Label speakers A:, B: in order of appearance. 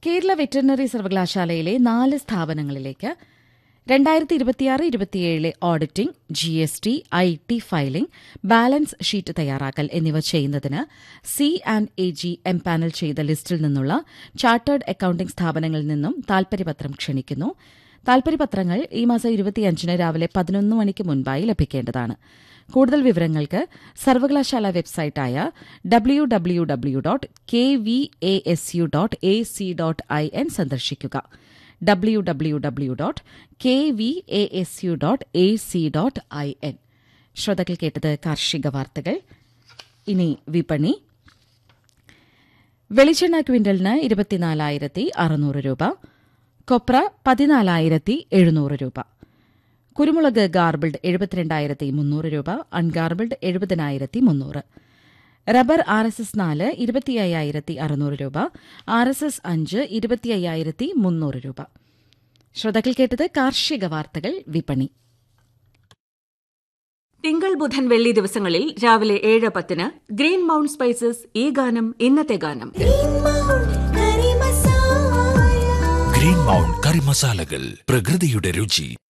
A: Kerala veterinary സർവകലാശാലയിലെ നാല് സ്ഥാപനങ്ങളിലേക്ക് രണ്ടായിരത്തി ഇരുപത്തിയാറ് ഇരുപത്തിയേഴിലെ auditing G S T I T filing balance sheet തയ്യാറാക്കൽ എന്നിവ ചെയ്യുന്നതിന് C and A G empanel ചെയ്ത ലിസ്റ്റിൽ നിന്നുള്ള ചാർട്ടേഡ് അക്കൌണ്ടിംഗ് സ്ഥാപനങ്ങളിൽ നിന്നും താൽപര്യപത്രം ക്ഷണിക്കുന്നു താൽപര്യപത്രങ്ങൾ ഈ മാസം ഇരുപത്തിയഞ്ചിന് രാവിലെ പതിനൊന്ന് മണിക്ക് മുൻപായി ലഭിക്കേണ്ടതാണ് കൂടുതൽ വിവരങ്ങൾക്ക് സർവകലാശാല വെബ്സൈറ്റായ W W W dot K V A S U dot A C dot I N സന്ദർശിക്കുക W W W dot K V A S U dot A C dot I N ശ്രോതാക്കൾ കേട്ടത് കാർഷിക വാർത്തകൾ ഇനി വിപണി വെളിച്ചെണ്ണ ക്വിന്റലിന് ഇരുപത്തിനാലായിരത്തി അറുന്നൂറ് രൂപ കൊപ്ര പതിനാലായിരത്തി എഴുന്നൂറ് രൂപ കുരുമുളക് ഗാർബിൾഡ് എഴുപത്തിരണ്ടായിരത്തി മുന്നൂറ് രൂപ അൺഗാർബിൾഡ് എഴുപതിനായിരത്തി മുന്നൂറ് റബ്ബർ ആർ എസ് എസ് നാല് ഇരുപത്തി അയ്യായിരത്തി അറുന്നൂറ് രൂപ ആർ എസ് എസ് അഞ്ച് ഇരുപത്തി അയ്യായിരത്തി മുന്നൂറ് രൂപ ശ്രോതാക്കൾ കേട്ടത് കാർഷിക വാർത്തകൾ വിപണി
B: തിങ്കൾ ബുധൻ വെള്ളി ദിവസങ്ങളിൽ രാവിലെ ഏഴ് പത്തിന് ഗ്രീൻ മൗണ്ട് സ്പൈസസ് ഈ ഗാനം ഇന്നത്തെ ഗാനം
C: ഗ്രീൻ മൗണ്ട് കറി മസാലകൾ പ്രകൃതിയുടെ രുചി